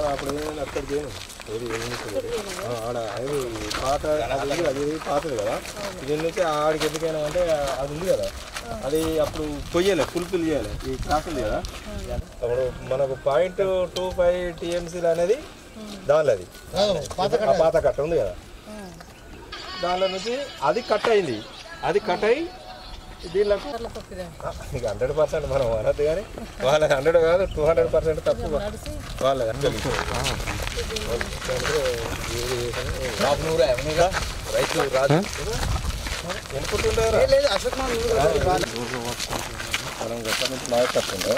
అప్పుడు ఏమైంది అక్కడికి ఏమి ఏది ఏమి ఉంటుంది? ఆ, ఆడ అది పాత అది ఉంది, అది పాతది కదా దీని నుంచి ఆడికి ఎందుకైనా అంటే అది ఉంది కదా అది అప్పుడు పొయ్యాలి ఫుల్ఫిల్ చేయాలి ఈ క్రాస్ ఉంది కదా అప్పుడు మనకు పాయింట్ టూ ఫైవ్ టీఎంసీలు అనేది దానిలో అది ఆ పాత కట్ట ఉంది కదా దానిలో నుంచి అది కట్ అయింది అది కట్ అయి దీనిలో ఆ, ఇక హండ్రెడ్ పర్సెంట్ మనం అనద్దు కానీ వాళ్ళకి హండ్రెడ్ కాదు టూ హండ్రెడ్ పర్సెంట్ తప్పు వాళ్ళకి రైతు రాజు ఎనుకుంటుంటారా మనం గట్ల నుంచి బాగా తప్పుండే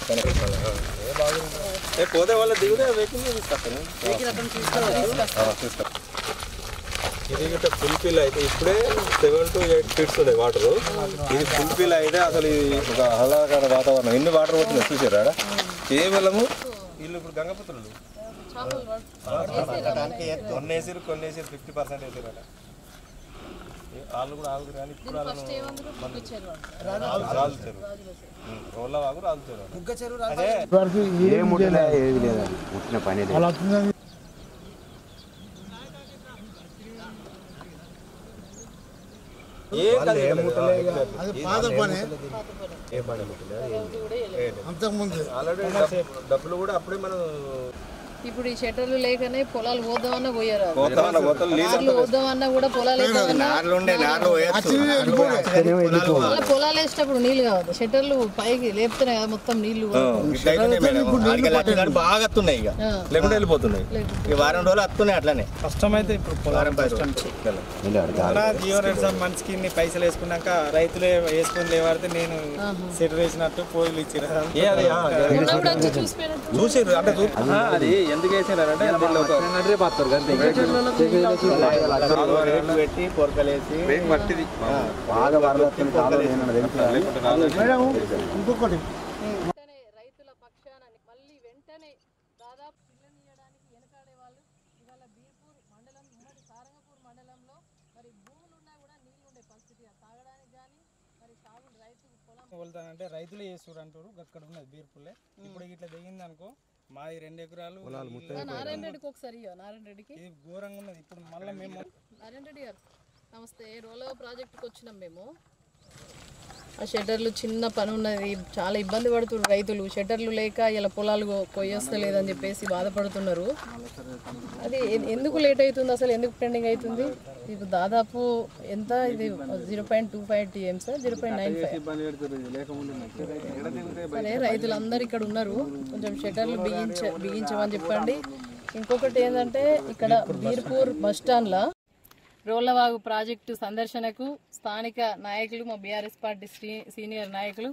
ఏ పోతే వాళ్ళ దిగుదే వెహికల్ తీసుకొస్తాను తీసుకొస్తాను ఇది గిట్ట ఫుల్ఫిల్ అయితే ఇప్పుడే సెవెన్ టు ఎయిట్ ఫీట్స్ ఉన్నాయి వాటర్ ఇది ఫుల్ఫిల్ అయితే అసలు ఇది ఒక ఆహ్లాదకర వాతావరణం ఎన్ని వాటర్ పోతున్నాయి చూసారా ఆడ? కేవలము వీళ్ళు ఇప్పుడు గంగపుత్రులు కొన్ని వేసారు కొన్ని వేసారు ఫిఫ్టీ పర్సెంట్ వేసారు అట వాళ్ళు కూడా ఆగురు కానీ ఇప్పుడు వాళ్ళు రాజుతారు రోళ్ళ వాగు రాజుతారు అదే ఏ ముట్టినా ఏది లేదండి ముట్టిన పని లేదు ఏం కాదు, ఏం ముట్టలే ఇక. అది ఏ పాత దాన్ని పనే. ఏం ముట్టలేదు దీన్ని. ఏ పని ముట్టలేదు, ఏం లేదు. అంతకుముందు ఆల్రెడీ డబ్బు- డబ్బులు కూడా అప్పుడే మనం ఇప్పుడు ఈ షట్టర్లు లేకనే పొలాలు పోదామన్నా పోయారు పోతామన్న పోతాం నీళ్ళు నార్లు పోదామన్నా కూడా పొలాలు వేద్దామన్నా మళ్ళీ పొలాలు వేసేటప్పుడు నీళ్లు కావద్దు షట్టర్లు పైకి లేపుతున్నాయి కదా మొత్తం నీళ్లు బాగా వస్తున్నాయి ఇక ఆ, లేకుంటే వెళ్ళిపోతున్నాయి ఈ వారం రోజులు వస్తున్నాయి అట్లనే కష్టమైతే ఇప్పుడు పొలం అలా జియో రెడ్ సార్ మనిషికి ఇన్ని పైసలు వేసుకున్నాక రైతులే వేసుకొని లేవాడితే నేను సెటర్ వేసినట్టు పోయిలు ఇచ్చారు ఏ అది ఆ, మొన్న కూడా వచ్చి చూసిపోయినట్టు చూసిర్రు అంటే చూ- ఆహా, అది ఎందుకు వేసారంటే దీనిలో ఒక రేట్లు పెట్టి పొరకలేసి బ్రేక్ పట్టిది బాగా వరదొస్తుంది కాలువ ఏమన్నా తెలుసా? ఇంకొకటి వెంటనే రైతుల పక్షాన మళ్ళీ వెంటనే దాదాపు పిల్లనియడానికి వెనకాడే వాళ్ళు ఇవాళ బీర్పూర్ మండలం ఉమ్మడి సారంగపూర్ మండలంలో మరి భూములు ఉన్నా కూడా నీళ్లు ఉండే పరిస్థితి తాగడానికి కానీ మరి సాగు రైతు పొలం వెళ్తానంటే రైతులే చేస్తారు అంటారు అక్కడ ఉన్నది బీర్పుల్లే ఇప్పుడు ఇట్లా దిగింది అనుకో మాది రెండు ఎకరాలు ఆ నారాయణ రెడ్డికి ఒకసారి ఇయ్య, నారాయణ రెడ్డికి ఇది ఘోరంగా ఉన్నది ఇప్పుడు మళ్ళీ మేము నారాయణ రెడ్డి గారు నమస్తే రోలో ప్రాజెక్టుకి వచ్చినాం మేము ఆ షెటర్లు చిన్న పని ఉన్నది చాలా ఇబ్బంది పడుతున్నారు రైతులు షెటర్లు లేక ఇలా పొలాలు కొ- కొయ్యొస్తలేదని చెప్పేసి బాధపడుతున్నారు అది ఎ- ఎందుకు లేట్ అవుతుంది అసలు ఎందుకు పెండింగ్ అవుతుంది ఇప్పుడు దాదాపు ఎంత ఇది zero point two five TMCs zero point nine five సరే రైతులందరూ ఇక్కడ ఉన్నారు కొంచెం షెటర్లు బిగించ బిగించమని చెప్పండి ఇంకొకటి ఏంటంటే ఇక్కడ బీర్పూర్ బస్ స్టాండ్లో రోళ్లవాగు ప్రాజెక్టు సందర్శనకు స్థానిక నాయకులు మా బీఆర్ఎస్ పార్టీ సీ- సీనియర్ నాయకులు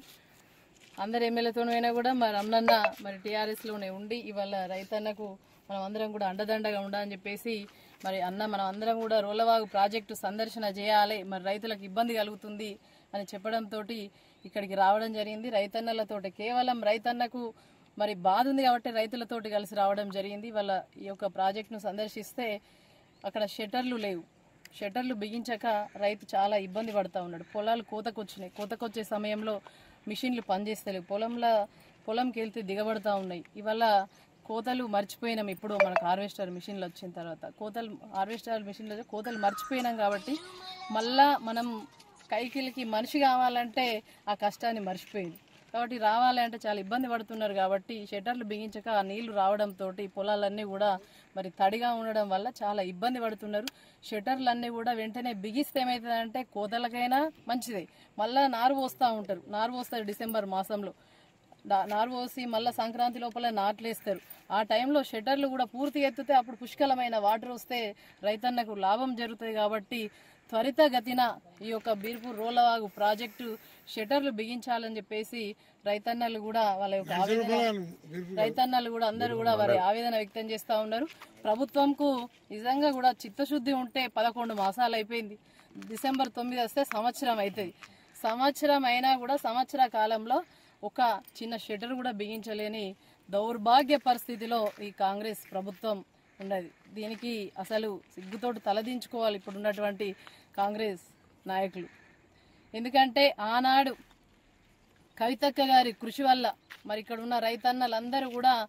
అందరు ఎమ్మెల్యేతో అయినా కూడా మరి రమణన్న మరి టీఆర్ఎస్లోనే ఉండి ఇవాళ రైతన్నకు మనం అందరం కూడా అండదండగా ఉండాలని చెప్పేసి మరి అన్న మనం అందరం కూడా రోలవాగు ప్రాజెక్టు సందర్శన చేయాలి మరి రైతులకు ఇబ్బంది కలుగుతుంది అని చెప్పడంతో ఇక్కడికి రావడం జరిగింది రైతన్నలతోటి కేవలం రైతన్నకు మరి బాధ ఉంది కాబట్టి రైతులతోటి కలిసి రావడం జరిగింది వాళ్ళ ఈ యొక్క ప్రాజెక్టును సందర్శిస్తే అక్కడ షెటర్లు లేవు షట్టర్లు బిగించక రైతు చాలా ఇబ్బంది పడుతూ ఉన్నాడు పొలాలు కోతకొచ్చినాయి కోతకొచ్చే సమయంలో మిషన్లు పనిచేస్తలేవు పొలంలో పొలంకి వెళ్తే దిగబడతా ఉన్నాయి ఇవాళ కోతలు మర్చిపోయినాం ఇప్పుడు మనకు హార్వెస్టర్ మిషన్లు వచ్చిన తర్వాత కోతలు హార్వెస్టర్ మిషన్లు వచ్చి కోతలు మర్చిపోయినాం కాబట్టి మళ్ళా మనం కైకిలికి మనిషి కావాలంటే ఆ కష్టాన్ని మర్చిపోయింది కాబట్టి రావాలి అంటే చాలా ఇబ్బంది పడుతున్నారు కాబట్టి షెటర్లు బిగించక ఆ నీళ్లు రావడంతో పొలాలన్నీ కూడా మరి తడిగా ఉండడం వల్ల చాలా ఇబ్బంది పడుతున్నారు షెటర్లన్నీ కూడా వెంటనే బిగిస్తే ఏమవుతుందంటే కోతలకైనా మంచిదే మళ్ళా నారు పోస్తూ ఉంటారు నారు పోస్తారు డిసెంబర్ మాసంలో దా- నారు పోసి మళ్ళీ సంక్రాంతి లోపల నాట్లేస్తారు ఆ టైంలో షెటర్లు కూడా పూర్తి ఎత్తితే అప్పుడు పుష్కలమైన వాటర్ వస్తే రైతన్నకు లాభం జరుగుతుంది కాబట్టి త్వరితగతిన ఈ యొక్క బీర్పూర్ రోలవాగు ప్రాజెక్టు షెటర్లు బిగించాలని చెప్పేసి రైతన్నలు కూడా వాళ్ళ యొక్క ఆవేదన రైతన్నలు కూడా అందరూ కూడా వారి ఆవేదన వ్యక్తం చేస్తూ ఉన్నారు ప్రభుత్వంకు నిజంగా కూడా చిత్తశుద్ధి ఉంటే పదకొండు మాసాలు అయిపోయింది డిసెంబర్ తొమ్మిది వస్తే సంవత్సరం అవుతుంది సంవత్సరం అయినా కూడా సంవత్సర కాలంలో ఒక చిన్న షెటర్ కూడా బిగించలేని దౌర్భాగ్య పరిస్థితిలో ఈ కాంగ్రెస్ ప్రభుత్వం ఉన్నది దీనికి అసలు సిగ్గుతోటి తలదించుకోవాలి ఇప్పుడు ఉన్నటువంటి కాంగ్రెస్ నాయకులు ఎందుకంటే ఆనాడు కవితక్క గారి కృషి వల్ల మరి ఇక్కడ ఉన్న రైతన్నలందరూ కూడా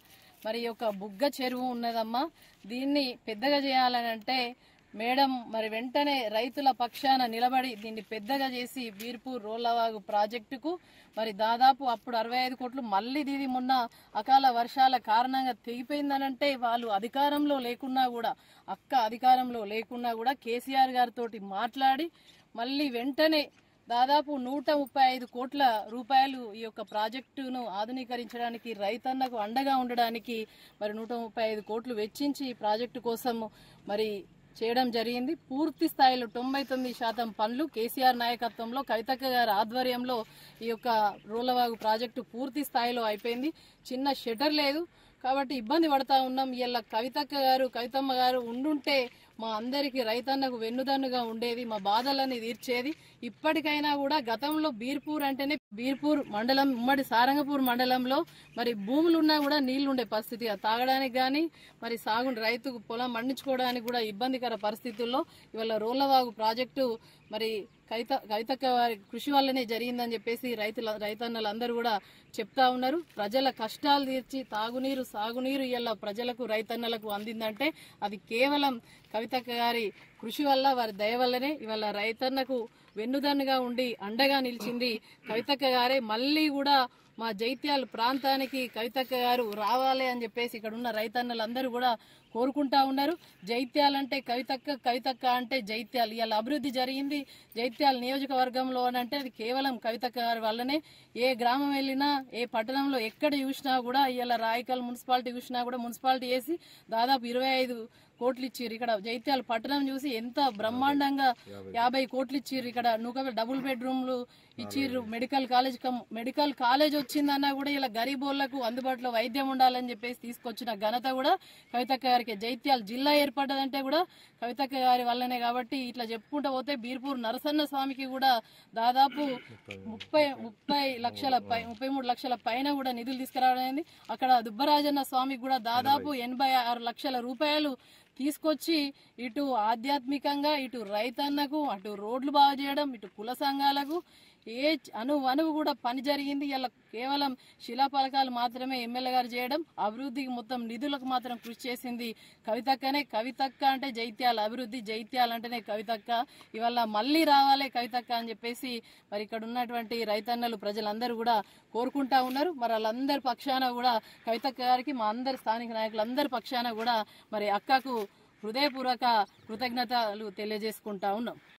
మరి ఈ యొక్క బుగ్గ చెరువు ఉన్నదమ్మా దీన్ని పెద్దగా చేయాలని అంటే మేడం మరి వెంటనే రైతుల పక్షాన నిలబడి దీన్ని పెద్దగా చేసి బీర్పూర్ రోలవాగు ప్రాజెక్టుకు మరి దాదాపు అప్పుడు అరవై ఐదు కోట్లు మళ్ళీ దీది మొన్న అకాల వర్షాల కారణంగా తెగిపోయిందనంటే వాళ్ళు అధికారంలో లేకున్నా కూడా అక్క అధికారంలో లేకున్నా కూడా కేసీఆర్ గారితో మాట్లాడి మళ్ళీ వెంటనే దాదాపు నూట ముప్పై ఐదు కోట్ల రూపాయలు ఈ యొక్క ప్రాజెక్టును ఆధునీకరించడానికి రైతన్నకు అండగా ఉండడానికి మరి నూట ముప్పై ఐదు కోట్లు వెచ్చించి ఈ ప్రాజెక్టు కోసం మరి చేయడం జరిగింది పూర్తి స్థాయిలో తొంభై తొమ్మిది శాతం పనులు కేసీఆర్ నాయకత్వంలో కవితక్క గారి ఆధ్వర్యంలో ఈ యొక్క రోలవాగు ప్రాజెక్టు పూర్తి స్థాయిలో అయిపోయింది చిన్న షెటర్ లేదు కాబట్టి ఇబ్బంది పడతా ఉన్నాం ఇలా కవితక్క గారు కవితమ్మ గారు ఉండుంటే మా అందరికి రైతన్నకు వెన్నుదన్నుగా ఉండేది మా బాధలని తీర్చేది ఇప్పటికైనా కూడా గతంలో బీర్పూర్ అంటేనే బీర్పూర్ మండలం ఉమ్మడి సారంగపూర్ మండలంలో మరి భూములు ఉన్నా కూడా నీళ్లు ఉండే పరిస్థితి అది తాగడానికి కానీ మరి సాగు రైతుకు పొలం పండించుకోవడానికి కూడా ఇబ్బందికర పరిస్థితుల్లో ఇవాళ రోలవాగు ప్రాజెక్టు మరి కవిత కవితక్క వారి కృషి వల్లనే జరిగిందని చెప్పేసి రైతుల రైతన్నలందరూ కూడా చెప్తా ఉన్నారు ప్రజల కష్టాలు తీర్చి తాగునీరు సాగునీరు ఇలా ప్రజలకు రైతన్నలకు అందిందంటే అది కేవలం కవితక్క గారి కృషి వల్ల వారి దయ వల్లనే ఇవాళ రైతన్నకు వెన్నుదన్నుగా ఉండి అండగా నిలిచింది కవితక్క గారే మళ్ళీ కూడా మా జైత్యాల ప్రాంతానికి కవితక్క గారు రావాలి అని చెప్పేసి ఇక్కడ ఉన్న రైతన్నలందరూ కూడా కోరుకుంటా ఉన్నారు జైత్యాలంటే కవితక్క కవితక్క అంటే జైత్యాలు ఇవాళ అభివృద్ధి జరిగింది జైత్యాల నియోజకవర్గంలో అని అంటే అది కేవలం కవితక్క గారి వల్లనే ఏ గ్రామం వెళ్ళినా ఏ పట్టణంలో ఎక్కడ చూసినా కూడా ఇవాళ రాయకల్ మున్సిపాలిటీ చూసినా కూడా మున్సిపాలిటీ వేసి దాదాపు ఇరవై ఐదు కోట్లు ఇచ్చిర్రు ఇక్కడ జైత్యాల పట్టణం చూసి ఎంత బ్రహ్మాండంగా యాభై కోట్లు ఇచ్చిర్రు ఇక్కడ నూక డబుల్ బెడ్రూమ్లు ఇచ్చిర్రు medical college come medical college వచ్చిందన్నా కూడా ఇలా గరీబోళ్లకు అందుబాటులో వైద్యం ఉండాలని చెప్పేసి తీసుకొచ్చిన ఘనత కూడా కవితక్క గారికి జైత్యాల జిల్లా ఏర్పడ్డదంటే కూడా కవితక్క గారి వల్లనే కాబట్టి ఇట్లా చెప్పుకుంటూ పోతే బీర్పూర్ నరసన్న స్వామికి కూడా దాదాపు ముప్పై ముప్పై లక్షల పై ముప్పై మూడు లక్షల పైన కూడా నిధులు తీసుకురావడం అయింది అక్కడ దుబ్బరాజన్న స్వామికి కూడా దాదాపు ఎనభై ఆరు లక్షల రూపాయలు తీసుకొచ్చి ఇటు ఆధ్యాత్మికంగా ఇటు రైతన్నకు అటు రోడ్లు బాగు చేయడం ఇటు కుల సంఘాలకు ఏ అను అనువు కూడా పని జరిగింది ఇలా కేవలం శిలాపలకాలు మాత్రమే ఎమ్మెల్యే గారు చేయడం అభివృద్ధికి మొత్తం నిధులకు మాత్రం కృషి చేసింది కవితక్కనే కవితక్క అంటే జైత్యాల అభివృద్ధి జైత్యాల అంటేనే కవితక్క ఇవాళ మళ్ళీ రావాలి కవితక్క అని చెప్పేసి మరి ఇక్కడ ఉన్నటువంటి రైతన్నలు ప్రజలందరూ కూడా కోరుకుంటా ఉన్నారు మరి వాళ్ళందరి పక్షాన కూడా కవితక్క గారికి మా అందరి స్థానిక నాయకులందరి పక్షాన కూడా మరి అక్కకు హృదయపూర్వక కృతజ్ఞతలు తెలియజేసుకుంటా ఉన్నాం